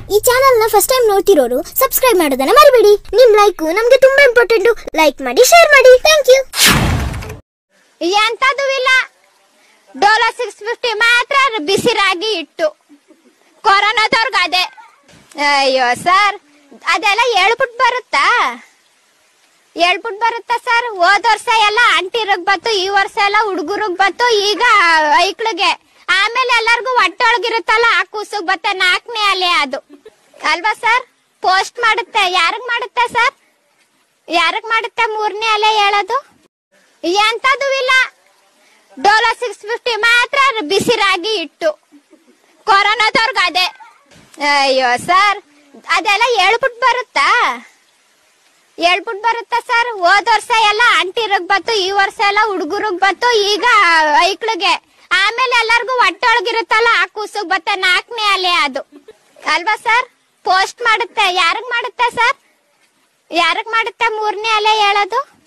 ಈ ಚಾನೆಲ್ ನ first time ನೋಡ್ತಿರೋರು subscribe ಮಾಡೋದನ್ನ ಮರಿಬೇಡಿ ನಿಮ್ ಲೈಕ್ ನಮ್ಗೆ ತುಂಬಾ ಇಂಪಾರ್ಟೆಂಟ್ ಲೈಕ್ ಮಾಡಿ ಶೇರ್ ಮಾಡಿ ಥ್ಯಾಂಕ್ ಯು ಎಂತದು ಇಲ್ಲ ಡೋಲೋ ಸಿಕ್ಸ್ ಫಿಫ್ಟಿ ಮಾತ್ರ ಬಿಸಿ ರಾಗಿ ಇಟ್ಟು ಕೊರೋನಾದವ್ರಿಗೆ ಅದೇ ಅಯ್ಯೋ ಸರ್ ಅದೆಲ್ಲ ಹೇಳ್ಬಿಟ್ ಬರುತ್ತಾ ಹೇಳ್ಬಿಟ್ ಬರುತ್ತಾ ಸರ್ ಹೋದ ವರ್ಷ ಎಲ್ಲ ಅಂಟಿರಗ್ ಬತ್ತು ಈ ವರ್ಷ ಎಲ್ಲ ಹುಡುಗರಿಗೆ ಬತ್ತು ಈಗ ಐಕ್ಳಿಗೆ ಆಮೇಲೆ ಎಲ್ಲರಿಗೂ ಹೊಟ್ಟೊಳಗಿರುತ್ತಲ್ಲ ಆ ಕೂಸುಗ್ ಬತ್ತ ನಾಲ್ಕನೇ ಅಲೆ ಅದು ಅಲ್ವಾ ಸರ್ ಪೋಸ್ಟ್ ಮಾಡುತ್ತೆ ಯಾರಿಗ್ ಮಾಡುತ್ತೆ ಸರ್ ಯಾರಿಗ್ ಮಾಡುತ್ತೆ ಮೂರನೇ ಅಲೆ ಹೇಳೋದು ಎಂತದು ಇಲ್ಲ ಡೋಲೋ ಸಿಕ್ಸ್ ಫಿಫ್ಟಿ ಮಾತ್ರ ಬಿಸಿ ರಾಗಿ ಇಟ್ಟು ಕೊರೋನಾದವ್ರಿಗೆ ಅದೇ ಅಯ್ಯೋ ಸರ್ ಅದೆಲ್ಲ ಹೇಳ್ಬಿಟ್ ಬರುತ್ತಾ ಹೇಳ್ಬಿಟ್ ಬರುತ್ತಾ ಸರ್ ಹೋದ ವರ್ಷ ಎಲ್ಲ ಅಂಟಿರಗ್ ಬತ್ತು ಈ ವರ್ಷ ಎಲ್ಲ ಹುಡುಗರಿಗೆ ಬತ್ತು ಈಗ ಐಕ್ಳಿಗೆ ಆಮೇಲೆ ಎಲ್ಲರಿಗೂ ಹೊಟ್ಟೊಳಗಿರುತ್ತಲ್ಲ ಆ ಕೂಸುಗ್ ಬತ್ತ ನಾಲ್ಕನೇ ಅಲೆ ಅದು ಅಲ್ವಾ ಸರ್ ಪೋಸ್ಟ್ ಮಾಡುತ್ತೆ ಯಾರಿಗ್ ಮಾಡುತ್ತೆ ಸರ್ ಯಾರಿಗ್ ಮಾಡುತ್ತೆ ಮೂರನೇ ಅಲೆ ಹೇಳೋದು